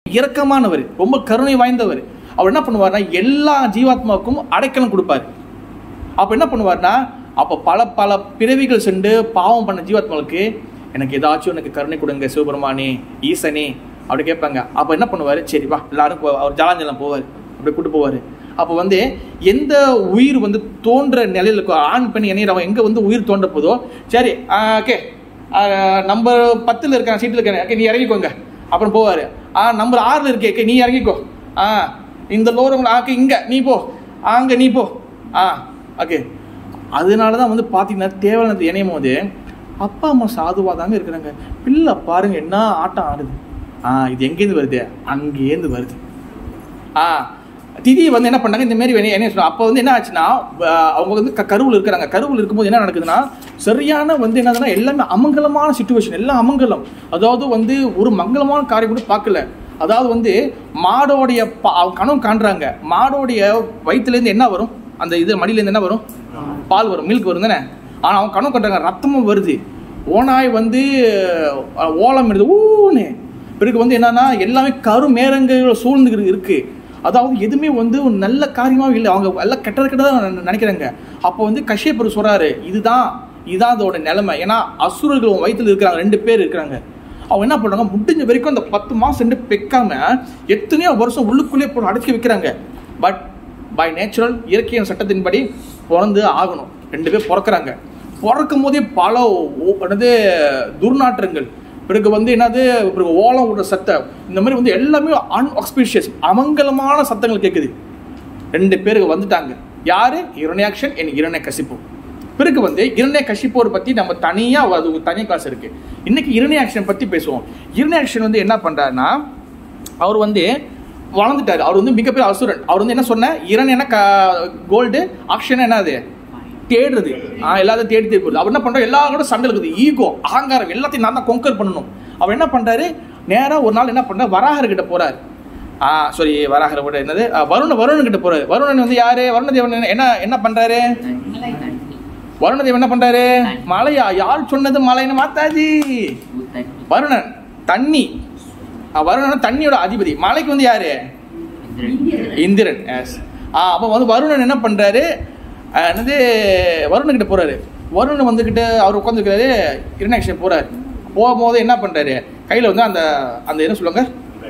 இரக்கமானவர் ரொம்ப கருணை வாய்ந்தவர் அவர் என்ன பண்ணுவார்னா எல்லா ஜீவாத்மாவுக்கும் அடைக்கலம் கொடுப்பார் அப்போ என்ன பண்ணுவார்னா அப்போ பல பல பிறவிகள் சென்று பாவம் பண்ண ஜீவாத்மாவுக்கு எனக்கு ஏதாச்சும் எனக்கு கருணை கொடுங்க சிவபெருமானே ஈசனே அப்படி கேட்பாங்க அப்போ என்ன பண்ணுவார் சரி வா எல்லாரும் போ- அவர் ஜலாஞ்சலம் போவார் அப்படி கூட்டு போவார் அப்போ வந்து எந்த உயிர் வந்து தோன்ற நிலையில் இருக்கோ ஆண் பெண் இணையறவன் எங்கே வந்து உயிர் தோன்ற போதோ சரி ஓகே நம்பர் பத்தில் இருக்கான் சீட்டில் இருக்கேன் ஓகே நீ இறங்கிக்கோங்க அப்புறம் போவார் ஆ நம்பர் ஆறில் இருக்கே okay, நீ இறங்கிக்கோ ஆ இந்த லோரம் ஆக்கே இங்கே நீ போ அங்கே நீ போ ஆ ஓகே அதனால தான் வந்து பார்த்தீங்கன்னா தேவையான இணையும் போது அப்பா அம்மா சாதுவாக தாங்க இருக்கிறாங்க பிள்ளை பாருங்க என்ன ஆட்டம் ஆடுது ஆ இது எங்கேருந்து வருது அங்கேருந்து வருது ஆ திதி வந்து என்ன பண்ணாங்க இந்த மாதிரி வேணும் என்ன சொல்லுவாங்க அப்போ வந்து என்ன ஆச்சுன்னா அஹ் அவங்க வந்து க கருவில் இருக்கிறாங்க கருவில் இருக்கும்போது என்ன நடக்குதுன்னா சரியான வந்து என்னதுன்னா எல்லாமே அமங்கலமான சுச்சுவேஷன் எல்லாம் அமங்கலம் அதாவது வந்து ஒரு மங்களமான காரியம் கூட பார்க்கல அதாவது வந்து மாடோடைய பா- அவங்க கனவு காண்றாங்க மாடோடைய வயிற்றுலேருந்து என்ன வரும் அந்த இது மடியிலேருந்து என்ன வரும் பால் வரும் மில்க் வரும் தானே ஆனால் அவங்க கனவு கண்டுறாங்க ரத்தமும் வருது ஓனாய் வந்து அஹ், ஓலம் எடுது ஊன்னு பிறகு வந்து என்னன்னா எல்லாமே கரு மேரங்கள் சூழ்ந்து இருக்கு அதாவது எதுவுமே வந்து ஒரு நல்ல காரியமாக இல்லை அவங்க எல்லாம் கெட்டது கெட்டதாக நினைக்கிறாங்க அப்போ வந்து கஷ்யப்பர் சொல்றாரு இதுதான் இதுதான் அதோட நிலைமை ஏன்னா அசுரர்கள் உன் வயித்துல இருக்கிறாங்க ரெண்டு பேர் இருக்கிறாங்க அவங்க என்ன பண்றாங்க முடிஞ்ச வரைக்கும் அந்த பத்து மாசம் ரெண்டு பெக்காம எத்தனையோ வருஷம் உள்ளுக்குள்ளே போட்டு அடைச்சி வைக்கிறாங்க பட் பை நேச்சுரல் இயற்கையின் சட்டத்தின்படி பிறந்து ஆகணும் ரெண்டு பேர் பிறக்கிறாங்க பிறக்கும் போதே பல ஓ- என்னது துர்நாற்றங்கள் பிறகு வந்து என்னது பிறகு ஓலம் விடுற சத்தம் இந்த மாதிரி வந்து எல்லாமே அன்ஆக்ஸ்பீஷியஸ் அமங்கலமான சத்தங்கள் கேட்குது ரெண்டு பேருக்கு வந்துட்டாங்க யாரு இரணியாக்ஷன் என் இரண்டை கசிப்பு பிறகு வந்து இரண்டை கசிப்போர் பத்தி நம்ம தனியா அது ஒரு தனி கிளாஸ் இருக்கு இன்னைக்கு இரணியாக்ஷன் பத்தி பேசுவோம் இரணியாக்ஷன் வந்து என்ன பண்றாருன்னா அவர் வந்து வளர்ந்துட்டாரு அவர் வந்து மிகப்பெரிய அசுரன் அவர் வந்து என்ன சொன்ன இரண் என்ன கோல்டு ஆக்ஷன் என்னது தேடுறது ஆ எல்லாத்தையும் தேடி தேடி போகுது அவர் என்ன பண்றாரு எல்லாரும் கூட சண்டை இருக்குது ஈகோ அகங்காரம் எல்லாத்தையும் நான் தான் கொங்கர் பண்ணணும் அவர் என்ன பண்றாரு நேரா ஒரு நாள் என்ன பண்றாரு வராகர் கிட்ட போறாரு ஆ சாரி வராகர் விட என்னது ஆ, வருண வருணன் கிட்ட போறாரு வருணன் வந்து யாரு வருண தேவன் என்ன- என்ன என்ன பண்றாரு வருண தேவன் என்ன பண்றாரு மலையா யார் சொன்னது மலைன்னு மாத்தாஜி வருணன் தண்ணி ஆ, வருணன் தண்ணியோட அதிபதி மலைக்கு வந்து யாரு இந்திரன் எஸ் ஆ அப்போ வந்து வருணன் என்ன பண்றாரு ஆ, என்னது வருணன் கிட்ட போறாரு வருணன் வந்துகிட்டு அவர் உட்காந்துருக்காரு இரண்டாக்ஷன் போறாரு போகும்போது என்ன பண்றாரு கையில வந்து அந்த அந்த என்ன சொல்லுவாங்க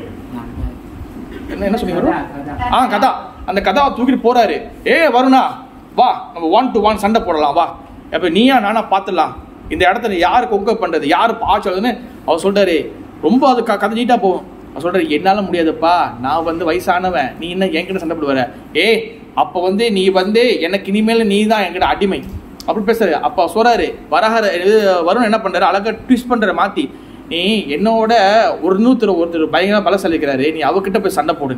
என்ன என்ன சொன்னீங்க வருண்? ஆ கதா அந்த கதாவை தூக்கிட்டு போறாரு ஏ வருணா வா நம்ம ஒன் டு ஒன் சண்டை போடலாம் வா அப்ப நீயா நானா பார்த்துடலாம் இந்த இடத்துல யாரு கொக்க பண்றது யாரு பாய்ச்சதுன்னு அவர் சொல்றாரு ரொம்ப அது க- கதை நீட்டா போகும் அவர் சொல்றாரு என்னால முடியாதுப்பா நான் வந்து வயசானவன் நீ என்ன என்கிட்ட சண்டை போடுவர ஏ அப்ப வந்து நீ வந்து எனக்கு இனிமேல் நீ தான் என்கிட்ட அடிமை அப்படி பேசுறாரு அப்ப சொல்றாரு வரஹர இது வருண் என்ன பண்றாரு அழகா ட்விஸ்ட் பண்ற மாத்தி நீ என்னோட ஒரு நூத்தர் ஒருத்தர் பயங்கர பலசாலி இருக்கிறாரு நீ அவகிட்ட போய் சண்டை போடு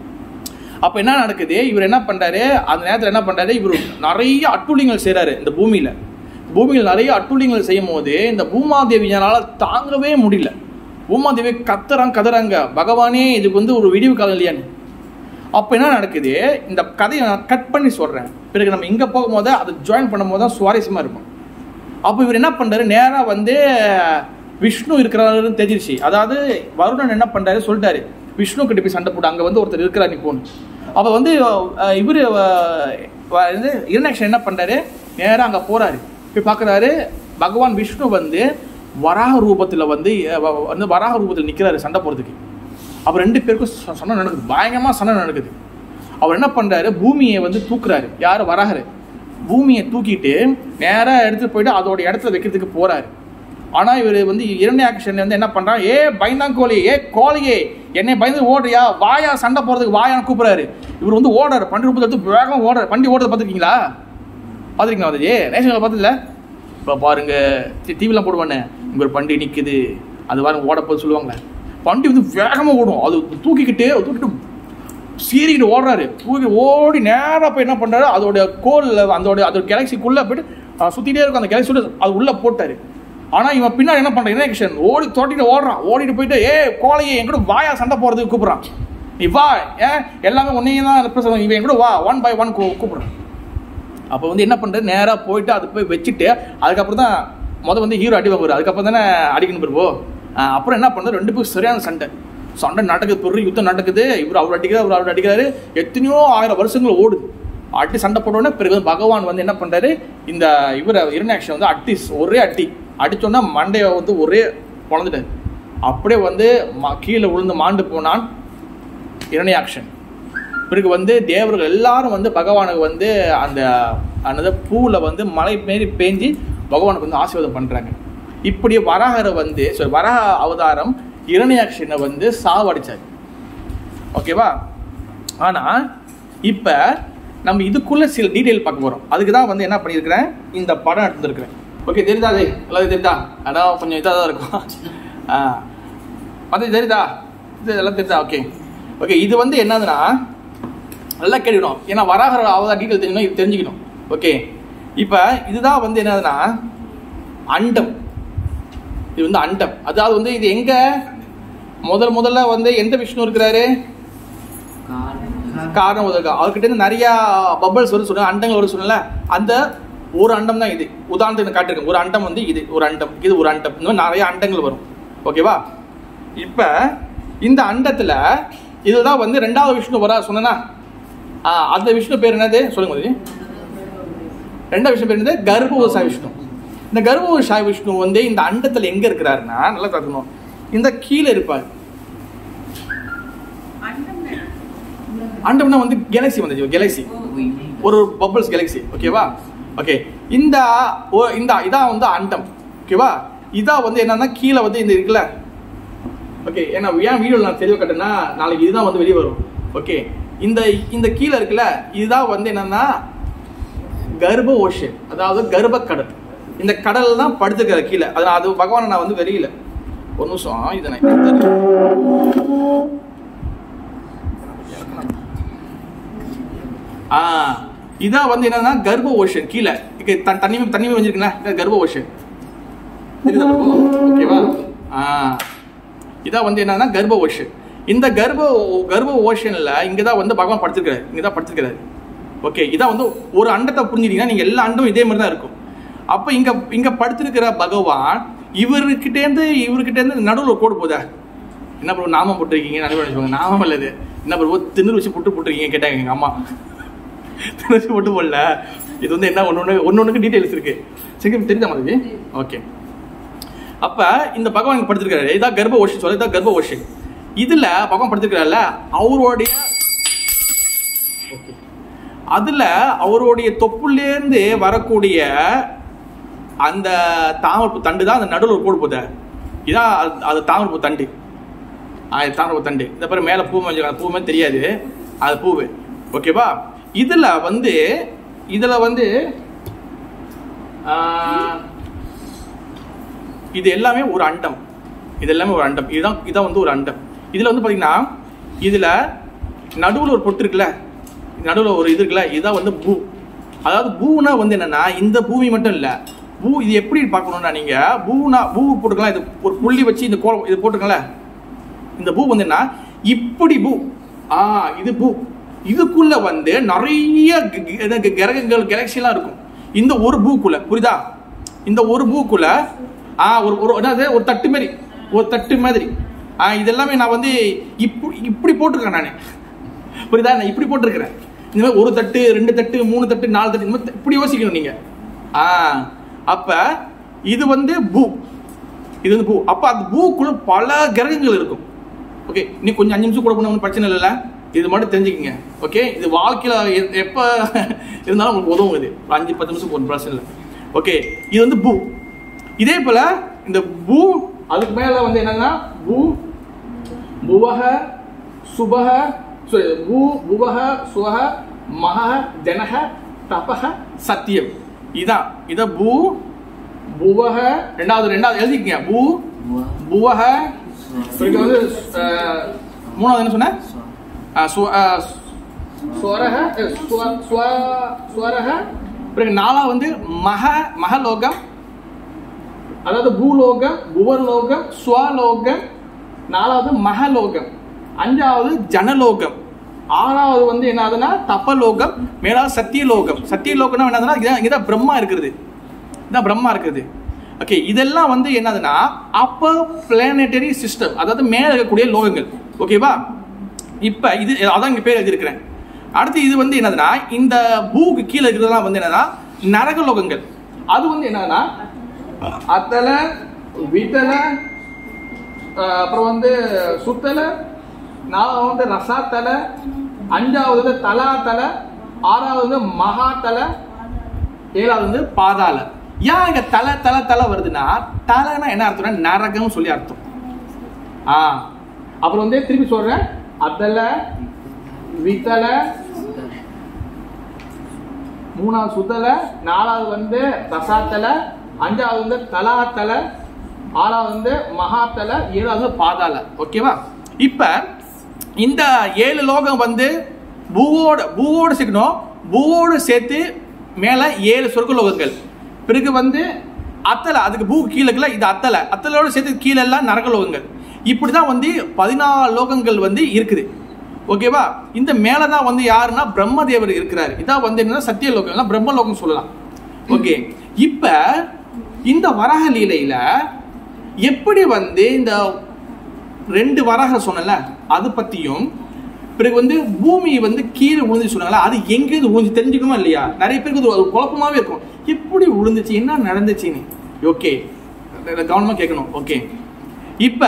அப்ப என்ன நடக்குது இவர் என்ன பண்றாரு அந்த நேரத்துல என்ன பண்றாரு இவர் நிறைய அட்டுழியங்கள் செய்றாரு இந்த பூமியில பூமியில் நிறைய அட்டுழியங்கள் செய்யும் போது இந்த பூமாதேவியால தாங்கவே முடியல பூமாதேவி கத்துறாங்க கதறாங்க பகவானே இதுக்கு வந்து ஒரு விடிவு காலம் இல்லையான்னு அப்போ என்ன நடக்குது இந்த கதையை நான் கட் பண்ணி சொல்றேன் பிறகு நம்ம இங்க போகும்போது அதை ஜாயின் பண்ணும்போது தான் சுவாரஸ்யமா இருக்கும் அப்போ இவர் என்ன பண்றாரு நேரா வந்து விஷ்ணு இருக்கிறாருன்னு தெரிஞ்சிருச்சு அதாவது வருணன் என்ன பண்றாரு சொல்லிட்டாரு விஷ்ணு கிட்ட போய் சண்டை போட்டு அங்க வந்து ஒருத்தர் இருக்கிறார் நீ போன்னு அப்ப வந்து அஹ், இவரு அஹ், வ- வந்து இரண்டாக்ஷன் என்ன பண்றாரு நேரா அங்க போறாரு போய் பார்க்கறாரு பகவான் விஷ்ணு வந்து வராக ரூபத்துல வந்து அஹ், வ- வந்து வராக ரூபத்தில் நிக்கிறாரு சண்டை போறதுக்கு அப்ப ரெண்டு பேருக்கும் ச- சண்டை நடக்குது பயங்கரமா சண்டை நடக்குது அவர் என்ன பண்றாரு பூமியை வந்து தூக்குறாரு யாரு வராகரு பூமியை தூக்கிட்டு நேரா எடுத்துட்டு போயிட்டு அதோட இடத்துல வைக்கிறதுக்கு போறாரு ஆனா இவர் வந்து இரண்டு ஆக்ஷன் வந்து என்ன பண்றான் ஏ பயந்தாங்கோழி ஏ கோழியே என்னை பயந்து ஓடுறியா வாயா சண்டை போறதுக்கு வாயான்னு கூப்பிடுறாரு இவர் வந்து ஓடுறாரு பண்டி ரூபத்தை எடுத்து வேகமா ஓடுறாரு வண்டி ஓடுறத பார்த்துருக்கீங்களா பார்த்துருக்கீங்களா அது நேஷனல் பார்த்ததில்ல இப்போ பாருங்க டிவிலாம் போடுவானே இங்க ஒரு பண்டி நிக்குது அது பாருங்க ஓட போது சொல்லுவாங்களே வண்டி வந்து வேகமா ஓடும் அது தூக்கிக்கிட்டு தூக்கிட்டு சீறிக்கிட்டு ஓடுறாரு தூக்கி ஓடி நேரா போய் என்ன பண்றாரு அதோட கோல் அதோட அதோட கேலக்சிக்குள்ள போயிட்டு அஹ், சுத்திட்டே இருக்கும் அந்த கேலக்சியோட அது உள்ள போட்டாரு ஆனா இவன் பின்னாடி என்ன பண்றான் இனேக்ஷன் ஓடி தோட்டிட்டு ஓடுறான் ஓடிட்டு போயிட்டு ஏ கோழையே என் கூட வாயா சண்டை போறதுக்கு கூப்பிடுறான் நீ வா ஏன் எல்லாமே உன்னையும் தான் represent இவன் என் கூட வா ஒன் பை ஒன் கூப்பிடுறான் அப்போ வந்து என்ன பண்ணுறது நேராக போயிட்டு அது போய் வச்சுட்டு அதுக்கப்புறம் தான் முத வந்து ஹீரோ அடி வாங்குவார் அதுக்கப்புறம் தானே அடிக்கணும் பிறப்போ அப்புறம் என்ன பண்ணுறது ரெண்டு பேரும் சரியான சண்டை சண்டை நடக்குது பெரிய யுத்தம் நடக்குது இவர் அவர் அடிக்கிறார் அவர் அவர் அடிக்கிறாரு எத்தனையோ ஆயிரம் வருஷங்கள் ஓடுது அடி சண்டை போட்டோன்னே பிறகு வந்து பகவான் வந்து என்ன பண்றாரு இந்த இவரை இரண்டாட்சன் வந்து அடி ஒரே அடி அடிச்சோன்னா மண்டையை வந்து ஒரே பொழந்துட்டாரு அப்படியே வந்து ம- கீழே விழுந்து மாண்டு போனான் இரணியாக்ஷன் பிறகு வந்து தேவர்கள் எல்லாரும் வந்து பகவானுக்கு வந்து அந்த அந்த பூவில் வந்து மழை மாரி பேஞ்சு பகவானுக்கு வந்து ஆசீர்வாதம் பண்ணுறாங்க இப்படி வராகரை வந்து sorry, வராக அவதாரம் இரணியாக்ஷனை வந்து சாவடிச்சாரு ஓகேவா ஆனால் இப்போ நம்ம இதுக்குள்ள சில டீட்டெயில் பார்க்க போகிறோம் அதுக்கு தான் வந்து என்ன பண்ணியிருக்கிறேன் இந்த படம் எடுத்துருக்கிறேன் ஓகே தெரியுதா அது எல்லாரும் தெரியுதா அதான் கொஞ்சம் இதாக தான் இருக்கும் ஆ அது தெரியுதா இது எல்லாம் தெரியுதா ஓகே ஓகே இது வந்து என்னதுன்னா நல்லா கேட்கணும் ஏன்னா வராகர அவதா டீட்டெயில் தெரியணும் இது தெரிஞ்சுக்கணும் ஓகே இப்போ இதுதான் வந்து என்னதுன்னா அண்டம் இது வந்து அண்டம் அதாவது வந்து இது எங்க முதல் முதல்ல வந்து எந்த விஷ்ணு இருக்கிறாரு காரணம் உதவிக்கா அவர்கிட்ட இருந்து நிறைய பபிள்ஸ் வரும் சொன்ன அண்டங்கள் வரும் சொன்னல அந்த ஒரு அண்டம் தான் இது உதாரணத்துக்கு காட்டிருக்கேன் ஒரு அண்டம் வந்து இது ஒரு அண்டம் இது ஒரு அண்டம் இந்த மாதிரி நிறைய அண்டங்கள் வரும் ஓகேவா இப்போ இந்த அண்டத்தில் இதுதான் வந்து ரெண்டாவது விஷ்ணு வரா சொன்னா அந்த விஷ்ணு பேர் என்னது சொல்லுங்க முதல்ல. ரெண்டாவது விஷ்ணு பேர் என்னது கர்ப்பவசாய விஷ்ணு இந்த கர்ப்பவசாய விஷ்ணு வந்து இந்த அண்டத்தில் எங்க இருக்கிறாருன்னா நல்லா பார்க்கணும் இந்த கீழே இருப்பார் அண்டம்னா வந்து கேலக்ஸி வந்துச்சு கேலக்ஸி ஒரு பபிள்ஸ் கேலக்ஸி ஓகேவா ஓகே இந்த ஓ- இந்த இதான் வந்து அண்டம் ஓகேவா இதான் வந்து என்னன்னா கீழே வந்து இந்த இருக்குல்ல ஓகே ஏன்னா ஏன் வீடியோ நான் தெளிவாக கட்டேன்னா நாளைக்கு இதுதான் வந்து வெளியே வரும் ஓகே இந்த இந்த கீழே இருக்குல்ல இதுதான் வந்து என்னன்னா கர்ப்ப ஓஷன் அதாவது கர்ப்ப கடல் இந்த கடல் தான் படுத்துக்கிற கீழே அது நான் அது பகவானை நான் வந்து வெளியில ஒரு நிமிஷம் இதை நான் இப்படி தரேன். ஆ இதான் வந்து என்னன்னா கர்ப்ப ஓஷன் கீழே இங்க த- தண்ணி தண்ணி வந்துருக்குண்ணா கர்ப்ப ஓஷன் தெரியுதா பிரபு? ஓகேவா ஆ இதான் வந்து என்னன்னா கர்ப்ப ஓஷன் இந்த கர்ப்ப கர்ப்ப ஓஷன்ல இங்க தான் வந்து பகவான் படுத்திருக்காரு இங்க தான் படுத்திருக்காரு ஓகே இதான் வந்து ஒரு அண்டத்தை புரிஞ்சுட்டீங்கன்னா நீங்க எல்லா அண்டமும் இதே மாதிரி தான் இருக்கும் அப்ப இங்க இங்க படுத்திருக்கிற பகவான் இவர்கிட்டேருந்து இவர்கிட்டேருந்து நடுவில் ஒரு கோடு போதா என்ன ப்ரோ நாமம் போட்டிருக்கீங்க நிறைய பேர் நினைச்சுப்பாங்க நாமம் இல்ல இது என்ன ப்ரோ திண்ணூறு வச்சு புட்டு போட்டிருக்கீங்க கேட்டாங்க எங்க அம்மா திண்ணூறு வச்சு புட்டு போடல இது வந்து என்ன ஒன்று ஒன்று ஒன்று ஒன்றுக்கு டீட்டெயில்ஸ் இருக்கு சரி தெரியுதா மாதிரி ஓகே அப்ப இந்த பகவான் இங்க படுத்திருக்காரு இதான் கர்ப்ப ஓஷன் சொல்ல இதான் கர்ப்ப ஓஷன் இதுல பகவான் படுத்திருக்காருல்ல அவருடைய Okay. அதுல அவருடைய தொப்புலேருந்து வரக்கூடிய அந்த தாமரப்பு தண்டு தான் அந்த நடுவில் ஒரு கோடு போகுது இதான் அது- அது தாமரப்பு தண்டு ஆ இது தாமரப்பு தண்டு இந்த பாரு மேலே பூ வச்சுருக்காங்க பூ மாதிரி தெரியாது அது பூவு ஓகேவா இதுல வந்து இதுல வந்து ஆ, இது எல்லாமே ஒரு அண்டம் இது எல்லாமே ஒரு அண்டம் இதுதான் இதான் வந்து ஒரு அண்டம் இதுல வந்து பாத்தீங்கன்னா இதுல நடுவுல ஒரு பொட்டு இருக்குல்ல நடுவுல ஒரு இது இருக்குல்ல இதுதான் வந்து பூ அதாவது பூனா வந்து என்னன்னா இந்த பூமி மட்டும் இல்ல பூ இது எப்படி பார்க்கணும்னா நீங்க பூனா பூ போட்டுக்கலாம் இது ஒரு புள்ளி வச்சு இந்த கோலம் இது போட்டுக்கல இந்த பூ வந்து என்ன இப்படி பூ ஆ இது பூ இதுக்குள்ள வந்து நிறைய க- க- இது கிரகங்கள் கேலக்சிலாம் இருக்கும் இந்த ஒரு பூக்குள்ள புரியுதா இந்த ஒரு பூக்குள்ள ஆ ஒரு ஒரு என்னது ஒரு தட்டு மாதிரி ஒரு தட்டு மாதிரி ஆ இதெல்லாமே நான் வந்து இப்படி இப்படி போட்டிருக்கேன் நான் புரியுதா நான் இப்படி போட்டிருக்கிறேன் இந்த மாதிரி ஒரு தட்டு ரெண்டு தட்டு மூணு தட்டு நாலு தட்டு இந்த மாதிரி இப்படி யோசிக்கணும் நீங்க ஆ அப்ப இது வந்து பூ இது வந்து பூ அப்ப அந்த பூக்குள்ள பல கிரகங்கள் இருக்கும் ஓகே நீ கொஞ்சம் அஞ்சு நிமிஷம் கூட போன ஒன்றும் பிரச்சனை இல்லைல்ல இது மட்டும் தெரிஞ்சுக்கங்க ஓகே இது வாழ்க்கையில எ- எப்ப இருந்தாலும் உங்களுக்கு உதவும் இது ஒரு அஞ்சு பத்து நிமிஷம் ஒரு பிரச்சனை இல்லை ஓகே இது வந்து பூ இதே போல இந்த பூ அதுக்கு மேல வந்து என்னன்னா பூ புவக சுபக sorry, பூ புவக சுவக மக ஜனக தபக சத்தியம் இதான் இத பூ புவக ரெண்டாவது ரெண்டாவது எழுதிக்கங்க பூ புவக பிறகு வந்து அஹ், மூணாவது என்ன சொன்ன அஹ், சு- அஹ், ஸ்வரக அஹ், ஸ்வ- ஸ்வ- ஸ்வரக பிறகு நாலாவது வந்து மக மகலோகம் அதாவது பூலோகம் புவர்லோகம் ஸ்வலோகம் நாலாவது மகலோகம் அஞ்சாவது ஜனலோகம் ஆறாவது வந்து என்னதுன்னா தப்பலோகம் மேலாவது சத்தியலோகம் சத்தியலோகம்னா என்னதுன்னா இதான் இதான் பிரம்மா இருக்கிறது இதான் பிரம்மா இருக்குது ஓகே இதெல்லாம் வந்து என்னதுன்னா அப்பர் பிளானட்டரி சிஸ்டம் அதாவது மேலே இருக்கக்கூடிய லோகங்கள் ஓகேவா இப்போ இது அதான் இங்கே பேர் எழுதியிருக்கிறேன் அடுத்து இது வந்து என்னதுன்னா இந்த பூக்கு கீழே இருக்கிறதெல்லாம் வந்து என்னன்னா நரகலோகங்கள் அது வந்து என்னன்னா அத்தலை வித்தலை அஹ் அப்புறம் வந்து சுத்தலை நாலாவது வந்து ரசாத்தலை அஞ்சாவது வந்து தலாத்தலை ஆறாவது வந்து மகாத்தலை ஏழாவது வந்து பாதாள ஏன் இங்க தலை தலை தலை வருதுன்னா தலைனா என்ன அர்த்தம்னா நரகம் சொல்லி அர்த்தம் ஆ அப்புறம் வந்து திருப்பி சொல்றேன் அதல வித்தல மூணாவது சுத்தல நாலாவது வந்து ரசாத்தல அஞ்சாவது வந்து தலாத்தல ஆறாவது வந்து மகாத்தல ஏழாவது வந்து பாதாள ஓகேவா இப்ப இந்த ஏழு லோகம் வந்து பூவோட பூவோடு சேர்க்கணும் பூவோடு சேர்த்து மேல ஏழு சொர்க்க லோகங்கள் பிறகு வந்து அத்தலை அதுக்கு பூ கீழே இருக்குல்ல இது அத்தலை அத்தலோட சேர்த்து கீழே எல்லாம் நரக லோகங்கள் இப்படி தான் வந்து பதினாலு லோகங்கள் வந்து இருக்குது ஓகேவா இந்த மேலே தான் வந்து யாருன்னா பிரம்மதேவர் இருக்கிறார் இதான் வந்து என்னன்னா சத்திய லோகம் பிரம்மலோகம் சொல்லலாம் ஓகே இப்போ இந்த வராக லீலையில எப்படி வந்து இந்த ரெண்டு வராக சொன்னல அது பத்தியும் பிறகு வந்து பூமி வந்து கீழே விழுந்து சொன்னாங்களா அது எங்கேருந்து விழுந்து தெரிஞ்சுக்கணுமா இல்லையா நிறைய பேருக்கு இது ஒரு குழப்பமாவே இருக்கும் எப்படி விழுந்துச்சு என்ன நடந்துச்சுன்னு ஓகே கவனமா கேட்கணும் ஓகே இப்ப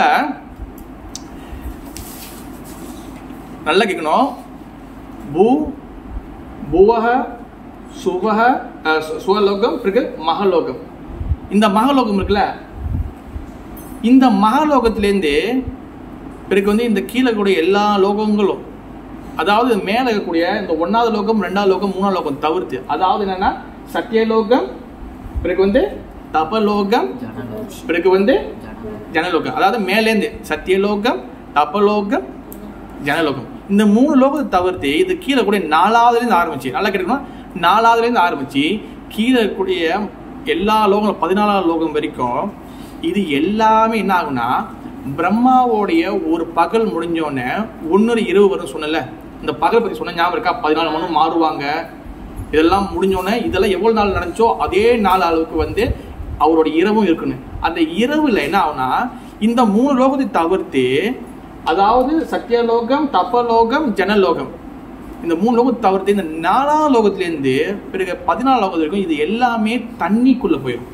நல்லா கேட்கணும் பூ புவக சுவக அஹ், சு- சுவலோகம் பிறகு மகலோகம் இந்த மகலோகம் இருக்குல்ல இந்த மகாலோகத்திலேருந்து பிறகு வந்து இந்த கீழே கூடிய எல்லா லோகங்களும் அதாவது மேலே இருக்கக்கூடிய இந்த ஒன்றாவது லோகம் ரெண்டாவது லோகம் மூணாவது லோகம் தவிர்த்து அதாவது என்னன்னா சத்தியலோகம் பிறகு வந்து தபலோகம் பிறகு வந்து ஜனலோகம் அதாவது மேலேந்து சத்தியலோகம் தபலோகம் ஜனலோகம் இந்த மூணு லோகத்தை தவிர்த்து இது கீழே கூட நாலாவதுலேருந்து ஆரம்பிச்சு நல்லா கேட்டுக்கணும் நாலாவதுலேருந்து ஆரம்பிச்சு கீழே இருக்கக்கூடிய எல்லா லோகங்களும் பதினாலாவது லோகம் வரைக்கும் இது எல்லாமே என்ன ஆகும்னா பிரம்மாவோடைய ஒரு பகல் முடிஞ்சோடனே ஒன்னொரு இரவு வரும் சொன்னல இந்த பகல் பற்றி சொன்ன ஞாபகம் இருக்கா பதினாலு மணி நேரம் மாறுவாங்க இதெல்லாம் முடிஞ்சோடனே இதெல்லாம் எவ்வளோ நாள் நடந்துச்சோ அதே நாள் அளவுக்கு வந்து அவரோட இரவும் இருக்குன்னு அந்த இரவில் என்ன ஆகும்னா இந்த மூணு லோகத்தை தவிர்த்து அதாவது சத்தியலோகம் தப்பலோகம் ஜனலோகம் இந்த மூணு லோகத்தை தவிர்த்து இந்த நாலாம் லோகத்திலேருந்து பிறகு பதினாலு லோகம் வரைக்கும் இது எல்லாமே தண்ணிக்குள்ள போயிடும்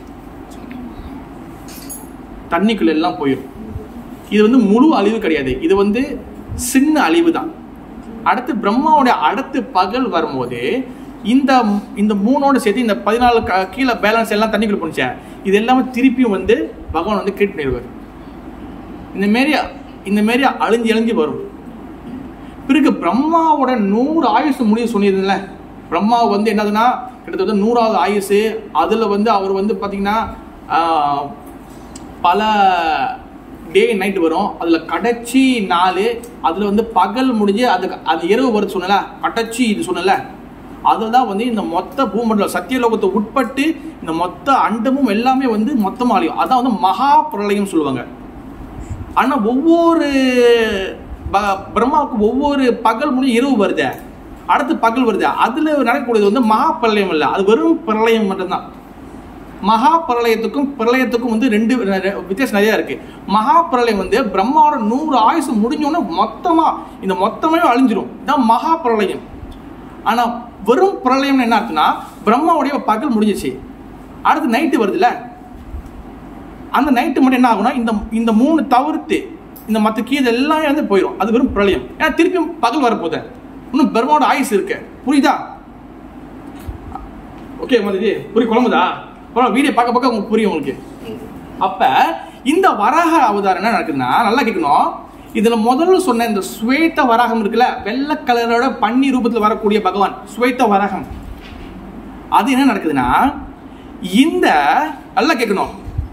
தண்ணிக்குள்ள எல்லாம் போயிடும் இது வந்து முழு அழிவு கிடையாது இது வந்து சின்ன அழிவு தான் அடுத்து பிரம்மாவுடைய அடுத்து பகல் வரும்போது இந்த இந்த மூணோட சேர்த்து இந்த பதினாலு க- கீழே பேலன்ஸ் எல்லாம் தண்ணிக்குள்ள போனுச்சே இது எல்லாமே திருப்பியும் வந்து பகவான் வந்து கிரியேட் பண்ணிடுவார் இந்த மாரி இந்த மாரி அழிஞ்சு அழிஞ்சு வரும் பிறகு பிரம்மாவோட நூறு ஆயுசு முடிவு சொன்னிருந்தல பிரம்மா வந்து என்னதுன்னா கிட்டத்தட்ட நூறாவது ஆயுசு அதில் வந்து அவர் வந்து பார்த்தீங்கன்னா ஆஹ், பல டே நைட் வரும் அதில் கடைச்சி நாள் அதில் வந்து பகல் முடிஞ்சு அதுக்கு அது இரவு வருது சொன்னல கடைச்சி இது சொன்னல அதில் தான் வந்து இந்த மொத்த பூமண்டலம் சத்தியலோகத்தை உட்பட்டு இந்த மொத்த அண்டமும் எல்லாமே வந்து மொத்தமாக அழியும் அதான் வந்து மகா பிரளயம் சொல்லுவாங்க ஆனா ஒவ்வொரு ப- பிரம்மாவுக்கு ஒவ்வொரு பகல் முடிஞ்சு இரவு வருதே அடுத்து பகல் வருது அதுல நடக்கக்கூடியது வந்து மகா பிரளயம் இல்லை அது வெறும் பிரளயம் மட்டும்தான் மகா பிரளயத்துக்கும் பிரளயத்துக்கும் வந்து ரெண்டு ரெ- வித்தியாசம் நிறைய இருக்கு மகா பிரளயம் வந்து பிரம்மாவோட நூறு ஆயுசு முடிஞ்சோடனே மொத்தமா இந்த மொத்தமே அழிஞ்சிரும் இதான் மகா பிரளயம் ஆனா வெறும் பிரளயம்னு என்ன அர்த்தம்னா பிரம்மாவுடைய பகல் முடிஞ்சிச்சு அடுத்து நைட்டு வருதுல்ல அந்த நைட்டு மட்டும் என்ன ஆகும்னா இந்த இந்த மூணு தவிர்த்து இந்த மற்ற கீழே எல்லாமே வந்து போயிடும் அது வெறும் பிரளயம் ஏன்னா திருப்பியும் பகல் வரப்போகுது இன்னும் பிரம்மாவோட ஆயுசு இருக்கு புரியுதா ஓகே மாதிரி புரிய குழம்புதா அப்புறம் வீடியோ பார்க்க பார்க்க உங்களுக்கு புரியும் உங்களுக்கு அப்ப இந்த வராக அவதாரம் என்ன நடக்குதுன்னா நல்லா கேட்கணும் இதுல முதல்ல சொன்ன இந்த ஸ்வேத வராகம் இருக்குல்ல வெள்ளை கலரோட பன்னி ரூபத்தில் வரக்கூடிய பகவான் ஸ்வேத வராகம் அது என்ன நடக்குதுன்னா இந்த நல்லா கேட்கணும்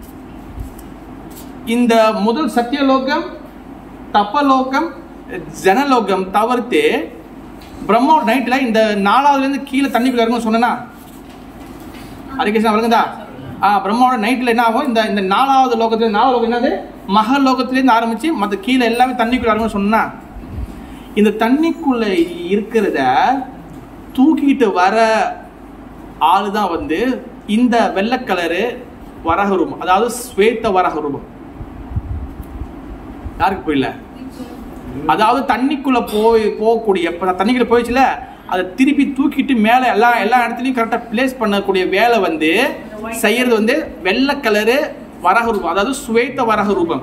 இந்த முதல் சத்தியலோகம் தப்பலோகம் ஜனலோகம் தவிர்த்து பிரம்மோட நைட்டில் இந்த நாலாவதுலேருந்து கீழே தண்ணிக்குள்ள இருக்கும்னு சொன்னேன்னா ஹரிகிருஷ்ணா வருங்கதா ஆ பிரம்மாவோட நைட்டில் என்ன ஆகும் இந்த இந்த நாலாவது லோகத்துல நாலாவது லோகம் என்னது மக லோகத்திலேருந்து ஆரம்பிச்சு மற்ற கீழே எல்லாமே தண்ணிக்குள்ள இருக்கும்னு சொன்னா இந்த தண்ணிக்குள்ள இருக்கிறத தூக்கிட்டு வர ஆளு தான் வந்து இந்த வெள்ளை கலரு வரக ரூபம் அதாவது ஸ்வேத வரக ரூபம் யாருக்கு புரியல அதாவது தண்ணிக்குள்ள போய் போகக்கூடிய இப்ப தண்ணிக்குள்ள போயிடுச்சுல அதை திருப்பி தூக்கிட்டு மேலே எல்லா எல்லா இடத்துலையும் கரெக்டாக பிளேஸ் பண்ணக்கூடிய வேலை வந்து செய்யறது வந்து வெள்ளை கலரு வரக ரூபம் அதாவது சுவேத்த வரக ரூபம்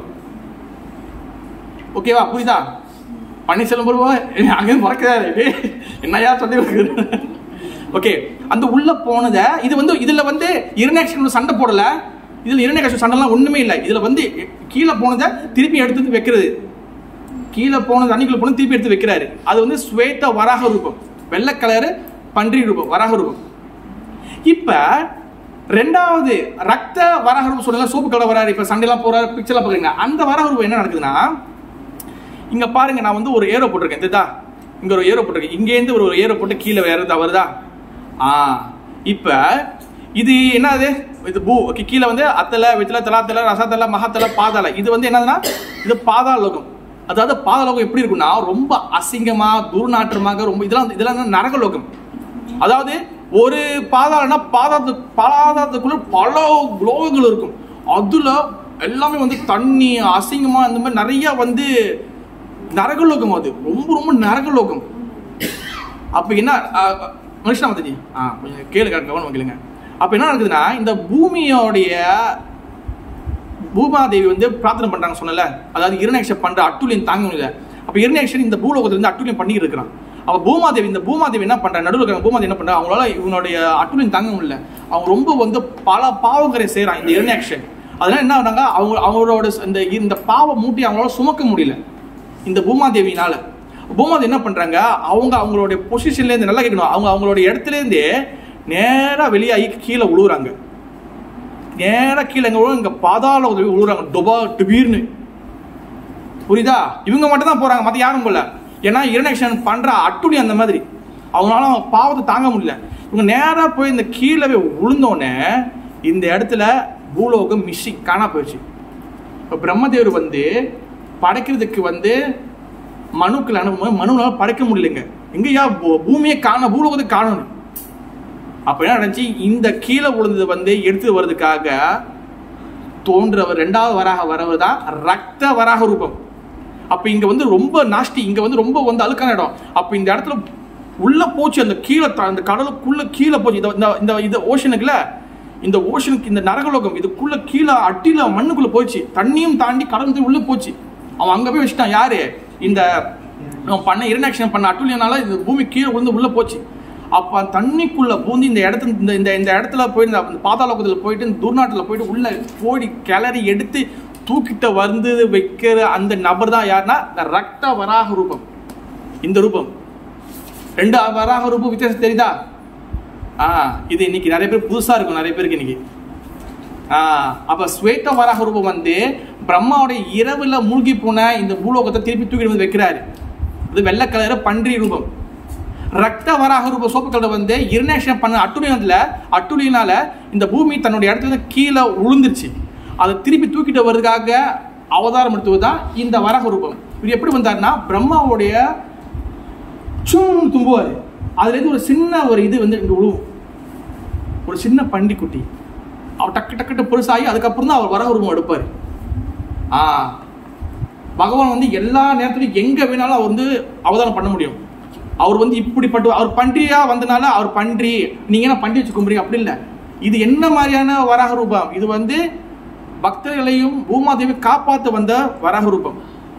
ஓகேவா புரியுதா பன்னீர்செல்வம் வருவா அங்கே மறக்கிறாரு என்னையா சொல்லி ஓகே அந்த உள்ள போனதை இது வந்து இதுல வந்து இரநேக்ஷன் சண்டை போடல இதுல இரநேக்ஷன் சண்டைலாம் ஒண்ணுமே இல்லை இதுல வந்து கீழே போனதை திருப்பி எடுத்து வந்து வைக்கிறது கீழே போனது தண்ணிக்குள்ள போனது திருப்பி எடுத்து வைக்கிறாரு அது வந்து ஸ்வேத வராக ரூபம் வெள்ளை கலரு பன்றி ரூபம் வராக ரூபம் இப்ப ரெண்டாவது ரத்த வராக ரூபம் சொல்லுங்க சோப்பு கலர் வராரு இப்ப சண்டைலாம் போறாரு பிக்சர்லாம் பாக்குறீங்க அந்த வராக ரூபம் என்ன நடக்குதுன்னா இங்க பாருங்க நான் வந்து ஒரு ஏரோ போட்டிருக்கேன் இதுதா இங்க ஒரு ஏரோ போட்டிருக்கேன் இங்க இருந்து ஒரு ஏரோ போட்டு கீழே வேறதா வருதா ஆ இப்ப இது என்னது இது பூ ஓகே கீழே வந்து அத்தலை வித்தலை தலாத்தலை ரசத்தலை மகத்தலை பாதாள இது வந்து என்னதுன்னா இது பாதாள லோகம் அதாவது பாதாளோகம் எப்படி இருக்கும்னா ரொம்ப அசிங்கமா துர்நாற்றமாக ரொம்ப இதெல்லாம் இதெல்லாம் வந்து நரகலோகம் அதாவது ஒரு பாதாளனா பாதாளத்து பாதாளத்துக்குள்ள பல லோகங்கள் இருக்கும் அதுல எல்லாமே வந்து தண்ணி அசிங்கமா இந்த மாதிரி நிறைய வந்து நரகலோகம் அது ரொம்ப ரொம்ப நரகலோகம் அப்ப என்ன மனுஷனா வந்துச்சு ஆ கொஞ்சம் கேளு கவனம் கேளுங்க அப்ப என்ன நடக்குதுன்னா இந்த பூமியோடைய பூமாதேவி வந்து பிரார்த்தனை பண்றாங்க சொன்னல அதாவது இரநேக்ஷன் பண்ற அட்டுலியம் தாங்க முடியல அப்ப இரநேக்ஷன் இந்த பூலோகத்துல இருந்து அட்டுலியம் பண்ணிட்டு இருக்கிறான் அவ பூமாதேவி இந்த பூமாதேவி என்ன பண்றா நடுவில் இருக்கிற பூமாதேவி என்ன பண்றா அவங்களால இவனுடைய அட்டுலியம் தாங்க முடியல அவங்க ரொம்ப வந்து பல பாவங்களை செய்யறான் இந்த இரநேக்ஷன் அதனால என்ன ஆகுறாங்க அவங்க அவங்களோட இந்த இந்த பாவ மூட்டி அவங்களால சுமக்க முடியல இந்த பூமாதேவினால பூமாதேவி என்ன பண்றாங்க அவங்க அவங்களுடைய பொசிஷன்ல இருந்து நல்லா கேட்கணும் அவங்க அவங்களுடைய இடத்துல இருந்தே நேரா வெளியாகி கீழே விழுவுறாங்க நேரா கீழே எங்க விழுவும் இங்க பாதாள உதவி விழுவுறாங்க டொபா டிபீர்னு புரியுதா இவங்க மட்டும் தான் போறாங்க மத்த யாரும் போல ஏன்னா இரநேக்ஷன் பண்ற அட்டுடி அந்த மாதிரி அவங்களால அவங்க பாவத்தை தாங்க முடியல இவங்க நேரா போய் இந்த கீழே போய் விழுந்தோடனே இந்த இடத்துல பூலோகம் மிஸ்ஸிங் காணா போயிடுச்சு இப்போ பிரம்மதேவர் வந்து படைக்கிறதுக்கு வந்து மனுக்கள் அனுப்பும்போது மனுவால படைக்க முடியலைங்க எங்கேயா பூ- பூமியை காண பூலோகத்தை காணணும் அப்ப என்ன நடந்துச்சு இந்த கீழே விழுந்தது வந்து எடுத்து வர்றதுக்காக தோன்றவர் ரெண்டாவது வராக வரவர் தான் ரத்த வராக ரூபம் அப்ப இங்க வந்து ரொம்ப நாஷ்டி இங்க வந்து ரொம்ப வந்து அழுக்கான இடம் அப்ப இந்த இடத்துல உள்ள போச்சு அந்த கீழே த- அந்த கடலுக்குள்ள கீழே போச்சு இந்த- இந்த இந்த இது ஓஷனுக்குல இந்த ஓஷனுக்கு இந்த நரகலோகம் இதுக்குள்ள கீழே அட்டில மண்ணுக்குள்ள போச்சு தண்ணியும் தாண்டி கடல் உள்ள போச்சு அவன் அங்க போய் வச்சுட்டான் யாரு இந்த அவன் பண்ண இரண்டாக்ஷன் பண்ண அட்டுலியனால இந்த பூமி கீழே விழுந்து உள்ள போச்சு அப்ப தண்ணிக்குள்ள பூந்து இந்த இடத்துல இந்த இந்த இந்த இடத்துல போய் இந்த பாதாளோகத்தில் போயிட்டு இந்த துர்நாட்டில் போயிட்டு உள்ள போடி கிளறி எடுத்து தூக்கிட்ட வந்து வைக்கிற அந்த நபர் தான் யாருன்னா இந்த ரத்த வராக ரூபம் இந்த ரூபம் ரெண்டு வராக ரூபம் வித்தியாசம் தெரியுதா ஆ இது இன்னைக்கு நிறைய பேர் புதுசா இருக்கும் நிறைய பேருக்கு இன்னைக்கு ஆ அப்ப ஸ்வேத வராக ரூபம் வந்து பிரம்மாவுடைய இரவுல மூழ்கி போன இந்த பூலோகத்தை திருப்பி தூக்கிட்டு வந்து வைக்கிறாரு அது வெள்ளை கலர் பன்றி ரூபம் ரத்த வராக ரூப சோப்பு கலர் வந்து இரினேஷன் பண்ண அட்டுலியத்துல அட்டுலியனால இந்த பூமி தன்னுடைய இடத்துல இருந்து கீழே விழுந்துருச்சு அதை திருப்பி தூக்கிட்டு வர்றதுக்காக அவதாரம் எடுத்தது தான் இந்த வராக ரூபம் இது எப்படி வந்தாருன்னா பிரம்மாவுடைய சும் தும்புவார் அதுல இருந்து ஒரு சின்ன ஒரு இது வந்து இங்க விழுவும் ஒரு சின்ன பண்டிக்குட்டி அவர் டக்கு டக்குட்டு பெருசாகி அதுக்கப்புறம் தான் அவர் வர உருவம் எடுப்பார் ஆ பகவான் வந்து எல்லா நேரத்துலையும் எங்க வேணாலும் அவர் வந்து அவதாரம் பண்ண முடியும் அவர் வந்து இப்படிப்பட்ட அவர் பன்றியா வந்தனால அவர் பன்றி நீங்க என்ன பன்றி வச்சு கும்பிடுறீங்க அப்படி இல்லை இது என்ன மாதிரியான வராக ரூபம் இது வந்து பக்தர்களையும் பூமாதேவி காப்பாத்த வந்த வராக ரூபம்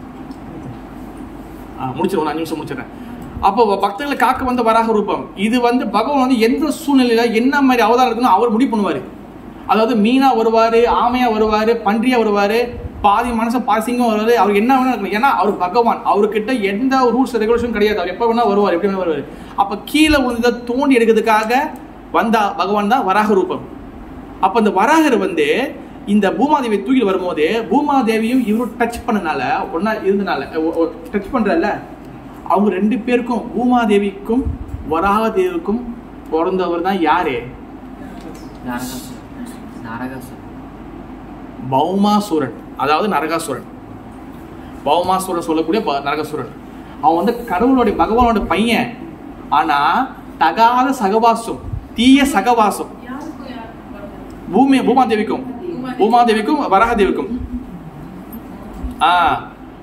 ஆ, முடிச்சிருவோம் நான் நிமிஷம் முடிச்சிடறேன் அப்போ பக்தர்களை காக்க வந்த வராக ரூபம் இது வந்து பகவான் வந்து எந்த சூழ்நிலையில என்ன மாதிரி அவதாரம் இருக்குன்னு அவர் முடிவு பண்ணுவாரு அதாவது மீனா வருவாரு ஆமையா வருவாரு பன்றியா வருவாரு பாதி மனச பாசிங்கம் வருவாரு அவர் என்ன வேணா இருக்கணும் ஏன்னா அவர் பகவான் அவர்கிட்ட எந்த ரூல்ஸ் ரெகுலேஷன் கிடையாது அவர் எப்ப வேணா வருவார் எப்படி வேணா வருவார் அப்ப கீழே விழுந்ததை தோண்டி எடுக்கிறதுக்காக வந்த பகவான் தான் வராக ரூபம் அப்ப இந்த வராகர் வந்து இந்த பூமாதேவி தூக்கிட்டு வரும்போது பூமாதேவியும் இவரும் டச் பண்ணனால ஒன்னா இருந்தனால டச் பண்றல அவங்க ரெண்டு பேருக்கும் பூமாதேவிக்கும் வராகதேவிக்கும் பிறந்தவர் தான் யாரு நரகாசுரன் நரகாசுரன் பௌமாசுரன் அதாவது நரகாசுரன் பௌமாசுரன் சொல்லக்கூடிய ப- நரகாசுரன் அவன் வந்து கடவுளுடைய பகவானோட பையன் ஆனா தகாத சகவாசம் தீய சகவாசம் யாருக்கும் யாருக்கும் பிறந்தது? பூமி பூமாதேவிக்கும் பூமாதேவிக்கும் வராகதேவிக்கும் ஆ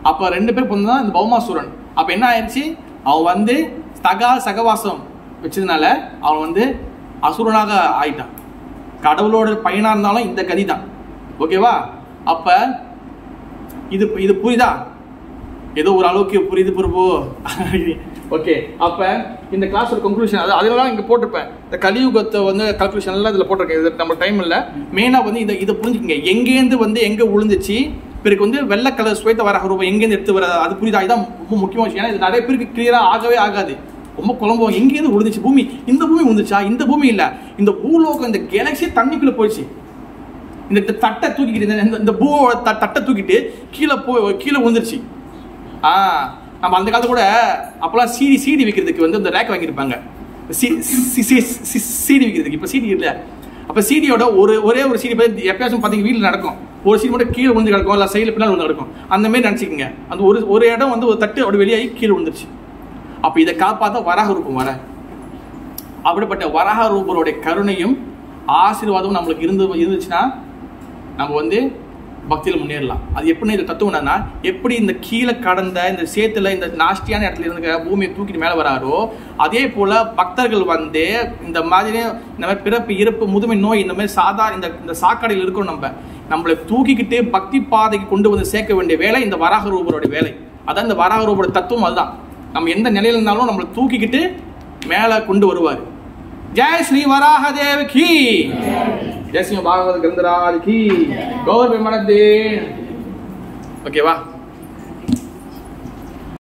அப்ப ரெண்டு பேர் பொண்ணு தான் இந்த பௌமாசுரன் அப்ப என்ன ஆயிடுச்சு அவன் வந்து சகா சகவாசம் வச்சதுனால அவன் வந்து அசுரனாக ஆயிட்டான் கடவுளோட பையனா இருந்தாலும் இந்த கதி தான் ஓகேவா அப்ப இது இது புரியுதா ஏதோ ஒரு அளவுக்கு புரியுது பிரபு ஓகே அப்ப இந்த கிளாஸோட கன்க்ளூஷன் அது அதெல்லாம் இங்க போட்டிருப்பேன் இந்த கலியுகத்தை வந்து கல்குலேஷன் எல்லாம் இதுல போட்டிருக்கேன் இது நம்ம டைம் இல்ல மெயினா வந்து இதை இதை புரிஞ்சுக்கங்க எங்கேருந்து வந்து எங்க விழுந்துச்சு பிறகு வந்து வெள்ளை கலர் ஸ்வேத வராக ரூபம் எங்கேருந்து எடுத்து வர அது புரியுதா இதுதான் ரொம்ப முக்கியமான விஷயம் ஏன்னா இது நிறைய பேருக்கு கிளியரா ஆகவே ஆகாது ரொம்ப குழம்பும் எங்கேருந்து விழுந்துச்சு பூமி இந்த பூமி விழுந்துச்சா இந்த பூமி இல்ல இந்த பூலோகம் இந்த கேலக்சி தண்ணிக்குள்ள போயிடுச்சு இந்த த- தட்டை தூக்கிக்கிட்டு இந்த- இந்த- இந்த பூவோட த- தட்டை தூக்கிட்டு கீழே போ கீழே விழுந்துருச்சு ஆ நம்ம அந்த காலத்துல கூட அப்போலாம் சிடி சிடி விற்கிறதுக்கு வந்து இந்த ரேக் வாங்கியிருப்பாங்க C- C- C- C- CD விற்கிறதுக்கு இப்போ சிடி இல்லை அப்போ சிடியோட ஒரு ஒரே ஒரு சிடி பார்த்து எப்பயாச்சும் பார்த்தீங்க வீட்டில் நடக்கும் ஒரு சீடி மட்டும் கீழே விழுந்து கிடக்கும் இல்லை சைடில் பின்னால் விழுந்து கிடக்கும் அந்த மாதிரி நினச்சிக்கோங்க அந்த ஒரு ஒரு இடம் வந்து ஒரு தட்டு அப்படி வெளியாகி கீழே விழுந்துருச்சு அப்போ இதை காப்பாற்ற வராக ரூபம் வர அப்படிப்பட்ட வராக ரூபருடைய கருணையும் ஆசீர்வாதமும் நம்மளுக்கு இருந்து இருந்துச்சுன்னா நம்ம வந்து பக்தியில் முன்னேறலாம் அது எப்படி இந்த தத்துவம் என்னன்னா எப்படி இந்த கீழே கடந்த இந்த சேத்துல இந்த நாஷ்டியான இடத்துல இருந்த பூமியை தூக்கிட்டு மேலே வராரோ அதே போல பக்தர்கள் வந்து இந்த மாதிரி இந்த மாதிரி பிறப்பு இறப்பு முதுமை நோய் இந்த மாதிரி சாதா இந்த இந்த சாக்கடையில் இருக்கோம் நம்ம நம்மளை தூக்கிக்கிட்டு பக்தி பாதைக்கு கொண்டு வந்து சேர்க்க வேண்டிய வேலை இந்த வராக ரூபரோட வேலை அதான் இந்த வராக ரூபரோட தத்துவம் அதுதான் நம்ம எந்த நிலையில இருந்தாலும் நம்மளை தூக்கிக்கிட்டு மேலே கொண்டு வருவார் ஜெய் ஸ்ரீ வராக தேவ கி ஜெய் ஸ்ரீ பாகவத கிரந்தராஜ் கி கௌரவ மனதே ஓகேவா